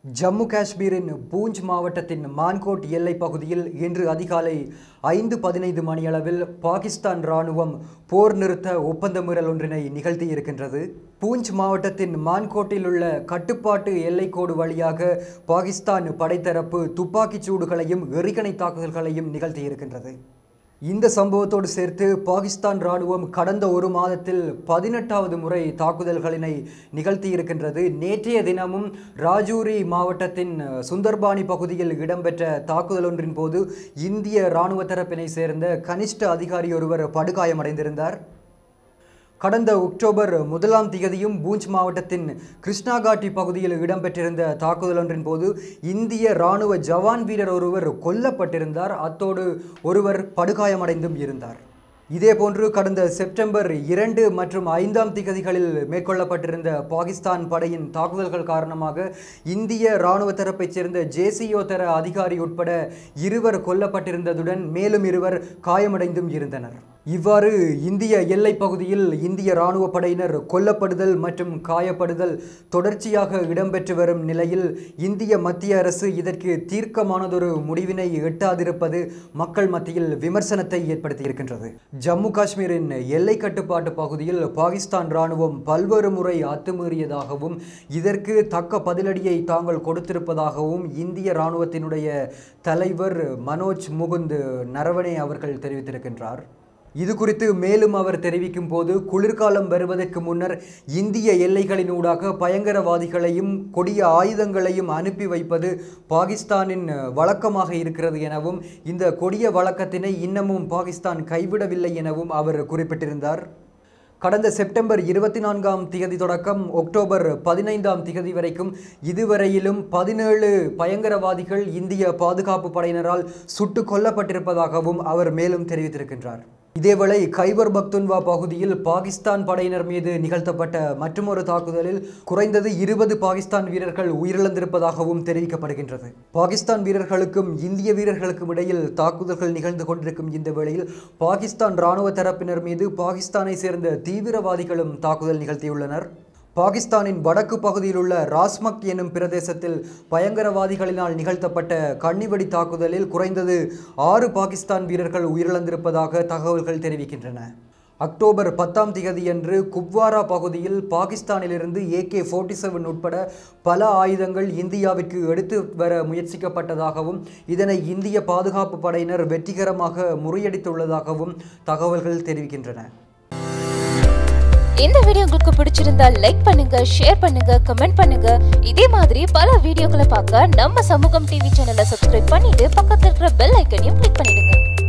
ஜம்மு காஷ்மீரின் பூஞ்ச் மாவட்டத்தின் மான்கோட் எல்லைப் பகுதியில் இன்று அதிகாலை ஐந்து பதினைந்து மணியளவில் பாகிஸ்தான் ராணுவம் போர் நிறுத்த ஒப்பந்த மீறல் ஒன்றினை நிகழ்த்தியிருக்கின்றது பூஞ்ச் மாவட்டத்தின் மான்கோட்டில் உள்ள கட்டுப்பாட்டு எல்லைக்கோடு வழியாக பாகிஸ்தான் படைத்தரப்பு துப்பாக்கிச் சூடுகளையும் எறிகணை தாக்குதல்களையும் நிகழ்த்தியிருக்கின்றது இந்த சம்பவத்தோடு சேர்த்து பாகிஸ்தான் ராணுவம் கடந்த ஒரு மாதத்தில் பதினெட்டாவது முறை தாக்குதல்களினை நிகழ்த்தியிருக்கின்றது நேற்றைய தினமும் ராஜூரி மாவட்டத்தின் சுந்தர்பானி பகுதியில் இடம்பெற்ற தாக்குதல் ஒன்றின் போது இந்திய இராணுவ தரப்பினை சேர்ந்த கனிஷ்ட அதிகாரி ஒருவர் படுகாயமடைந்திருந்தார் கடந்த அக்டோபர் முதலாம் திகதியும் பூஞ்ச் மாவட்டத்தின் கிருஷ்ணாகாட்டி பகுதியில் இடம்பெற்றிருந்த தாக்குதல் ஒன்றின் போது இந்திய இராணுவ ஜவான் வீரர் ஒருவர் கொல்லப்பட்டிருந்தார் அத்தோடு ஒருவர் படுகாயமடைந்தும் இருந்தார் இதேபோன்று கடந்த செப்டம்பர் இரண்டு மற்றும் ஐந்தாம் திகதிகளில் மேற்கொள்ளப்பட்டிருந்த பாகிஸ்தான் படையின் தாக்குதல்கள் காரணமாக இந்திய இராணுவ தரப்பைச் சேர்ந்த ஜேசியோ தர அதிகாரி உட்பட இருவர் கொல்லப்பட்டிருந்ததுடன் மேலும் இருவர் காயமடைந்தும் இருந்தனர் இவ்வாறு இந்திய எல்லைப் பகுதியில் இந்திய இராணுவ படையினர் கொல்லப்படுதல் மற்றும் காயப்படுதல் தொடர்ச்சியாக இடம்பெற்று வரும் நிலையில் இந்திய மத்திய அரசு இதற்கு தீர்க்கமானதொரு முடிவினை எட்டாதிருப்பது மக்கள் மத்தியில் விமர்சனத்தை ஏற்படுத்தியிருக்கின்றது ஜம்மு காஷ்மீரின் எல்லை கட்டுப்பாட்டு பகுதியில் பாகிஸ்தான் இராணுவம் பல்வேறு முறை அத்துமீறியதாகவும் இதற்கு தக்க பதிலடியை தாங்கள் கொடுத்திருப்பதாகவும் இந்திய இராணுவத்தினுடைய தலைவர் மனோஜ் முகுந்த் நரவனே அவர்கள் தெரிவித்திருக்கின்றார் இது குறித்து மேலும் அவர் தெரிவிக்கும் போது குளிர்காலம் வருவதற்கு முன்னர் இந்திய எல்லைகளினூடாக பயங்கரவாதிகளையும் கொடிய ஆயுதங்களையும் அனுப்பி வைப்பது பாகிஸ்தானின் வழக்கமாக இருக்கிறது எனவும் இந்த கொடிய வழக்கத்தினை இன்னமும் பாகிஸ்தான் கைவிடவில்லை எனவும் அவர் குறிப்பிட்டிருந்தார் கடந்த செப்டம்பர் இருபத்தி நான்காம் திகதி தொடக்கம் அக்டோபர் பதினைந்தாம் திகதி வரைக்கும் இதுவரையிலும் பதினேழு பயங்கரவாதிகள் இந்திய பாதுகாப்பு படையினரால் சுட்டு கொல்லப்பட்டிருப்பதாகவும் அவர் மேலும் தெரிவித்திருக்கின்றார் இதேவேளை கைபர் பக்துன்வா பகுதியில் பாகிஸ்தான் படையினர் மீது நிகழ்த்தப்பட்ட மற்றொரு தாக்குதலில் குறைந்தது இருபது பாகிஸ்தான் வீரர்கள் உயிரிழந்திருப்பதாகவும் தெரிவிக்கப்படுகின்றது பாகிஸ்தான் வீரர்களுக்கும் இந்திய வீரர்களுக்கும் இடையில் தாக்குதல்கள் நிகழ்ந்து கொண்டிருக்கும் இந்த வேளையில் பாகிஸ்தான் இராணுவ தரப்பினர் மீது பாகிஸ்தானை சேர்ந்த தீவிரவாதிகளும் தாக்குதல் நிகழ்த்தியுள்ளனர் பாகிஸ்தானின் வடக்கு பகுதியில் உள்ள ராஸ்மக் எனும் பிரதேசத்தில் பயங்கரவாதிகளினால் நிகழ்த்தப்பட்ட கன்னிவெடி தாக்குதலில் குறைந்தது ஆறு பாகிஸ்தான் வீரர்கள் உயிரிழந்திருப்பதாக தகவல்கள் தெரிவிக்கின்றன அக்டோபர் பத்தாம் திகதியன்று குப்வாரா பகுதியில் பாகிஸ்தானிலிருந்து ஏகே ஃபோர்ட்டி செவன் உட்பட பல ஆயுதங்கள் இந்தியாவிற்கு எடுத்து வர முயற்சிக்கப்பட்டதாகவும் இதனை இந்திய பாதுகாப்பு படையினர் வெற்றிகரமாக முறியடித்துள்ளதாகவும் தகவல்கள் தெரிவிக்கின்றன இந்த வீடியோ உங்களுக்கு பிடிச்சிருந்தா லைக் பண்ணுங்க ஷேர் பண்ணுங்க கமெண்ட் பண்ணுங்க இதே மாதிரி பல வீடியோக்களை பார்க்க நம்ம சமூகம் டிவி சேனலை சப்ஸ்கிரைப் பண்ணிட்டு பக்கத்துல இருக்கிற பெல் ஐக்கனையும் கிளிக் பண்ணிடுங்க